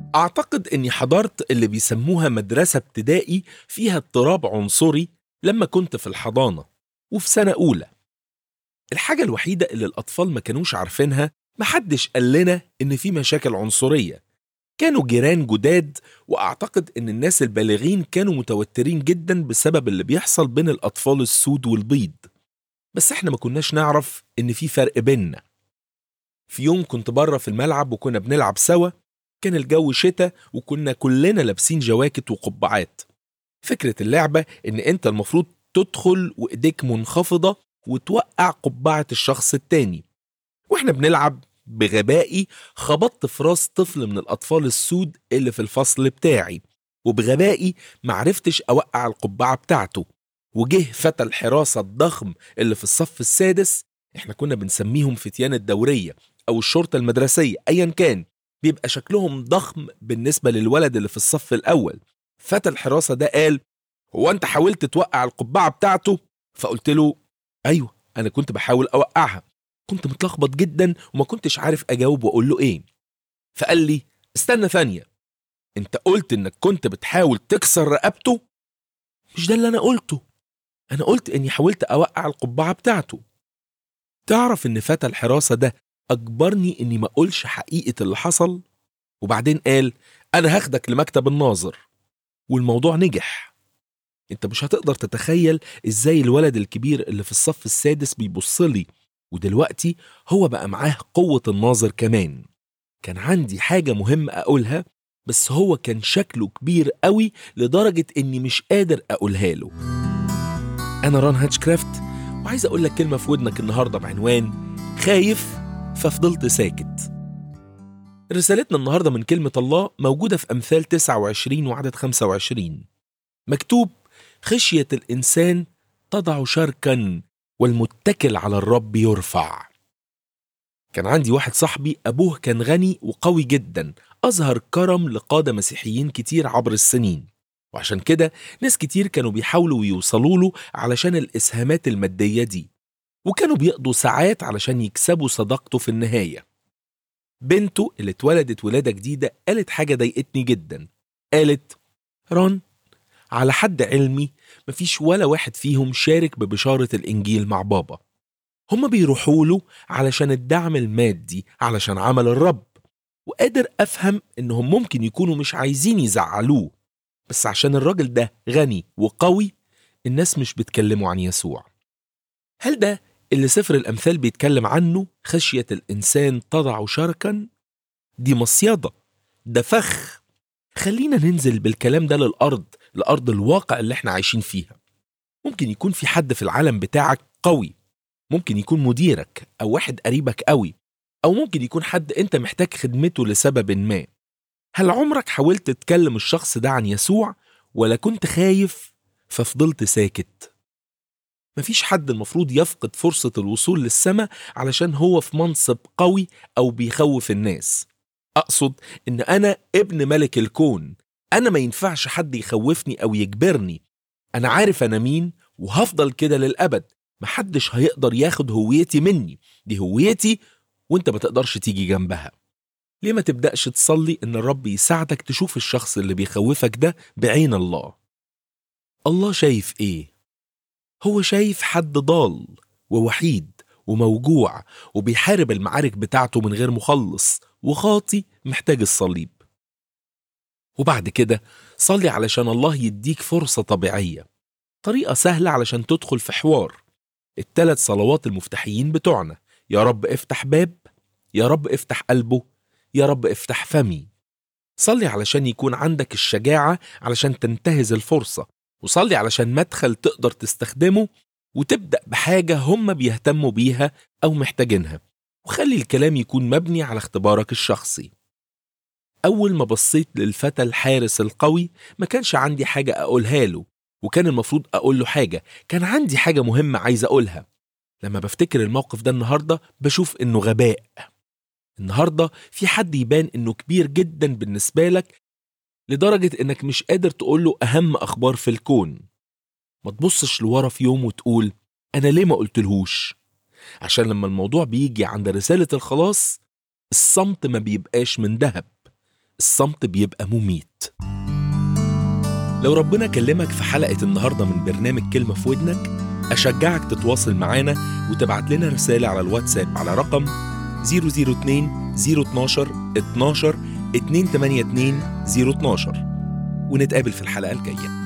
أعتقد إني حضرت اللي بيسموها مدرسة ابتدائي فيها اضطراب عنصري لما كنت في الحضانة وفي سنة أولى الحاجة الوحيدة اللي الأطفال ما كانوش عارفينها محدش قال لنا إن في مشاكل عنصرية كانوا جيران جداد وأعتقد إن الناس البالغين كانوا متوترين جدا بسبب اللي بيحصل بين الأطفال السود والبيض بس إحنا ما كناش نعرف إن في فرق بيننا في يوم كنت بره في الملعب وكنا بنلعب سوا كان الجو شتاء وكنا كلنا لابسين جواكت وقبعات فكرة اللعبة إن أنت المفروض تدخل وإيديك منخفضة وتوقع قبعة الشخص التاني وإحنا بنلعب بغبائي خبطت في راس طفل من الأطفال السود اللي في الفصل بتاعي وبغبائي معرفتش أوقع القبعة بتاعته وجه فتى الحراسة الضخم اللي في الصف السادس احنا كنا بنسميهم فتيان الدورية أو الشرطة المدرسية أيا كان بيبقى شكلهم ضخم بالنسبة للولد اللي في الصف الأول فتى الحراسة ده قال هو أنت حاولت توقع القبعة بتاعته؟ فقلت له أيوة أنا كنت بحاول أوقعها كنت متلخبط جدا وما كنتش عارف أجاوب وأقول له إيه فقال لي استنى ثانية أنت قلت إنك كنت بتحاول تكسر رقبته؟ مش ده اللي أنا قلته أنا قلت إني حاولت أوقع القبعة بتاعته تعرف إن فتى الحراسة ده أجبرني إني ما أقولش حقيقة اللي حصل وبعدين قال أنا هاخدك لمكتب الناظر والموضوع نجح انت مش هتقدر تتخيل ازاي الولد الكبير اللي في الصف السادس بيبص لي ودلوقتي هو بقى معاه قوة الناظر كمان كان عندي حاجة مهمة أقولها بس هو كان شكله كبير قوي لدرجة إني مش قادر أقولها له أنا ران هاتشكرافت وعايز أقول لك كلمة في ودنك النهاردة بعنوان خايف ففضلت ساكت رسالتنا النهاردة من كلمة الله موجودة في أمثال 29 وعدد 25 مكتوب خشية الإنسان تضع شركا والمتكل على الرب يرفع كان عندي واحد صاحبي أبوه كان غني وقوي جدا أظهر كرم لقادة مسيحيين كتير عبر السنين وعشان كده ناس كتير كانوا بيحاولوا يوصلوا له علشان الإسهامات المادية دي وكانوا بيقضوا ساعات علشان يكسبوا صداقته في النهاية بنته اللي اتولدت ولادة جديدة قالت حاجة ضايقتني جدا قالت ران على حد علمي مفيش ولا واحد فيهم شارك ببشارة الإنجيل مع بابا هما بيروحوا له علشان الدعم المادي علشان عمل الرب وقادر أفهم إنهم ممكن يكونوا مش عايزين يزعلوه بس عشان الراجل ده غني وقوي الناس مش بيتكلموا عن يسوع هل ده اللي سفر الأمثال بيتكلم عنه خشية الإنسان تضع شركا دي مصيدة ده فخ خلينا ننزل بالكلام ده للأرض لأرض الواقع اللي احنا عايشين فيها ممكن يكون في حد في العالم بتاعك قوي ممكن يكون مديرك أو واحد قريبك قوي أو ممكن يكون حد أنت محتاج خدمته لسبب ما هل عمرك حاولت تكلم الشخص ده عن يسوع ولا كنت خايف ففضلت ساكت مفيش حد المفروض يفقد فرصة الوصول للسماء علشان هو في منصب قوي أو بيخوف الناس أقصد إن أنا ابن ملك الكون أنا ما ينفعش حد يخوفني أو يجبرني أنا عارف أنا مين وهفضل كده للأبد محدش هيقدر ياخد هويتي مني دي هويتي وانت ما تقدرش تيجي جنبها ليه ما تبدأش تصلي إن الرب يساعدك تشوف الشخص اللي بيخوفك ده بعين الله الله شايف إيه؟ هو شايف حد ضال ووحيد وموجوع وبيحارب المعارك بتاعته من غير مخلص وخاطي محتاج الصليب وبعد كده صلي علشان الله يديك فرصة طبيعية طريقة سهلة علشان تدخل في حوار التلات صلوات المفتاحيين بتوعنا يا رب افتح باب يا رب افتح قلبه يا رب افتح فمي صلي علشان يكون عندك الشجاعة علشان تنتهز الفرصة وصلي علشان مدخل تقدر تستخدمه وتبدأ بحاجة هم بيهتموا بيها أو محتاجينها وخلي الكلام يكون مبني على اختبارك الشخصي أول ما بصيت للفتى الحارس القوي ما كانش عندي حاجة أقولها له وكان المفروض أقول له حاجة كان عندي حاجة مهمة عايز أقولها لما بفتكر الموقف ده النهاردة بشوف إنه غباء النهاردة في حد يبان إنه كبير جدا بالنسبة لك لدرجة إنك مش قادر تقول له أهم أخبار في الكون ما تبصش لورا في يوم وتقول أنا ليه ما قلتلهوش عشان لما الموضوع بيجي عند رسالة الخلاص الصمت ما بيبقاش من ذهب الصمت بيبقى مميت لو ربنا كلمك في حلقة النهاردة من برنامج كلمة في ودنك أشجعك تتواصل معانا وتبعت لنا رسالة على الواتساب على رقم 002 012 12 282 012 ونتقابل في الحلقة الجاية